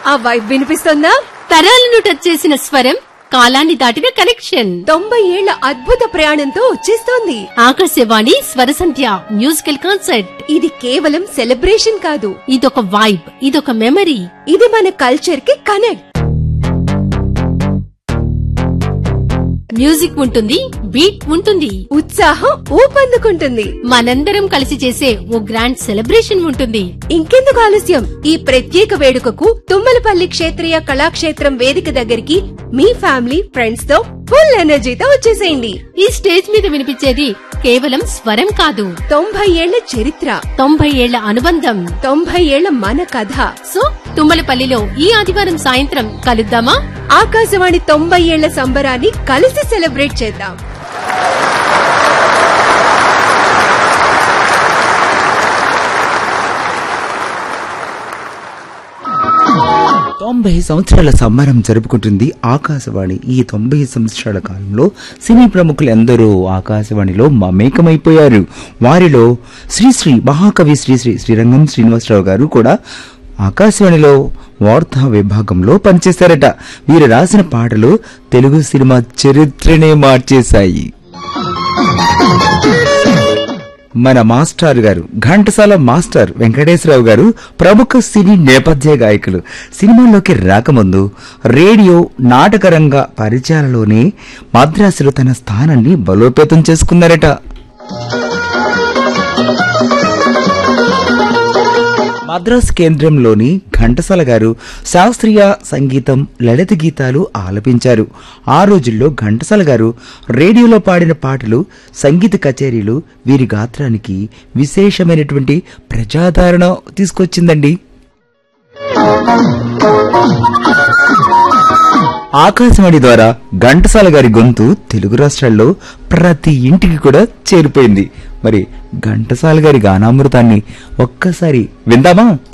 ఆ వైబ్ వినిపిస్తుందా తరాలను టచ్ చేసిన స్వరం కాలాన్ని దాటిన కనెక్షన్ తొంభై ఏళ్ల అద్భుత ప్రయాణంతో వచ్చేస్తోంది ఆకాశవాణి స్వరసంధ్య మ్యూజికల్ కాన్సర్ట్ ఇది కేవలం సెలబ్రేషన్ కాదు ఇదొక వైబ్ ఇదొక మెమరీ ఇది మన కల్చర్ కి కనెక్ట్ మ్యూజిక్ ఉంటుంది బీట్ ఉంటుంది ఉత్సాహం ఊపందుకుంటుంది మనందరం కలిసి చేసే ఓ గ్రాండ్ సెలబ్రేషన్ ఉంటుంది ఇంకెందుకు ఆలస్యం ఈ ప్రత్యేక వేడుకకు తుమ్మలపల్లి క్షేత్రీయ కళాక్షేత్రం వేదిక దగ్గరికి మీ ఫ్యామిలీ ఫ్రెండ్స్ తో ఫుల్ ఎనర్జీతో వచ్చేసేయండి ఈ స్టేజ్ మీద వినిపించేది కేవలం స్వరం కాదు తొంభై ఏళ్ల చరిత్ర తొంభై ఏళ్ల అనుబంధం తొంభై ఏళ్ల మన కథ సో తుమ్మలపల్లిలో ఈ ఆదివారం సాయంత్రం కలుద్దామా ఆకాశవాణి తొంభై ఏళ్ల సంబరాన్ని కలిసి సెలబ్రేట్ చేద్దాం తొంభై సంవత్సరాల సంబరం జరుపుకుంటుంది ఆకాశవాణి ఈ తొంభై సంవత్సరాల కాలంలో సినీ ప్రముఖులు ఎందరో ఆకాశవాణిలో మమేకమైపోయారు వారిలో శ్రీశ్రీ మహాకవి శ్రీశ్రీ శ్రీరంగం శ్రీనివాసరావు గారు కూడా ఆకాశవాణిలో వార్తా విభాగంలో పనిచేశారట వీరు రాసిన పాటలు తెలుగు సినిమా చరిత్రనే మార్చేశాయి మన మాస్టర్ గారు ఘంటసాల మాస్టర్ వెంకటేశ్వరరావు గారు ప్రముఖ సినీ నేపథ్య గాయకులు సినిమాల్లోకి రాకముందు రేడియో నాటకరంగ పరిచయాలలోనే మద్రాసులో తన స్థానాన్ని బలోపేతం చేసుకున్నారట మద్రాస్ కేంద్రంలోని ఘంటసాల గారు శాస్త్రీయ సంగీతం లలిత గీతాలు ఆలపించారు ఆ రోజుల్లో ఘంటసాల గారు రేడియోలో పాడిన పాటలు సంగీత కచేరీలు వీరి గాత్రానికి విశేషమైనటువంటి ప్రజాదరణ తీసుకొచ్చిందండి ఆకాశవాణి ద్వారా ఘంటసాల గారి గొంతు తెలుగు రాష్ట్రాల్లో ప్రతి ఇంటికి కూడా చేరిపోయింది మరి ఘంటసాల గారి గానామృతాన్ని ఒక్కసారి విందామా